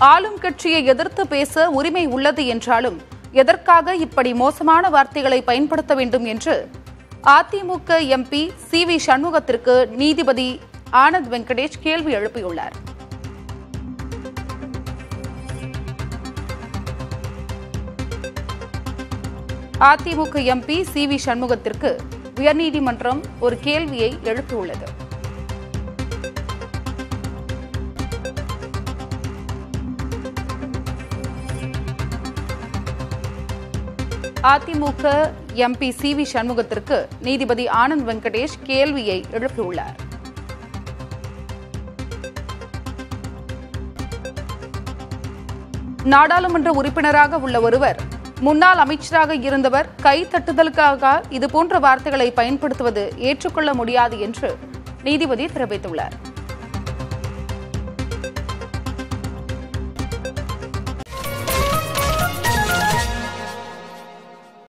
ஆளும் கட்சியை எதிர்த்து பேச உரிமை உள்ளது என்றாலும் எதற்காக இப்படி மோசமான வார்த்தைகளை பயன்படுத்த வேண்டும் என்று அதிமுக எம்பி சி வி சண்முகத்திற்கு நீதிபதி ஆனந்த் வெங்கடேஷ் கேள்வி எழுப்பியுள்ளார் அதிமுக எம்பி சி வி சண்முகத்திற்கு உயர்நீதிமன்றம் ஒரு கேள்வியை எழுப்பியுள்ளது அதிமுக எம்பி சி வி சண்முகத்திற்கு நீதிபதி ஆனந்த் வெங்கடேஷ் கேள்வியை எழுப்பியுள்ளார் நாடாளுமன்ற உறுப்பினராக உள்ள ஒருவர் முன்னாள் அமைச்சராக இருந்தவர் கை தட்டுதலுக்காக இதுபோன்ற வார்த்தைகளை பயன்படுத்துவது ஏற்றுக்கொள்ள முடியாது என்று நீதிபதி தெரிவித்துள்ளார்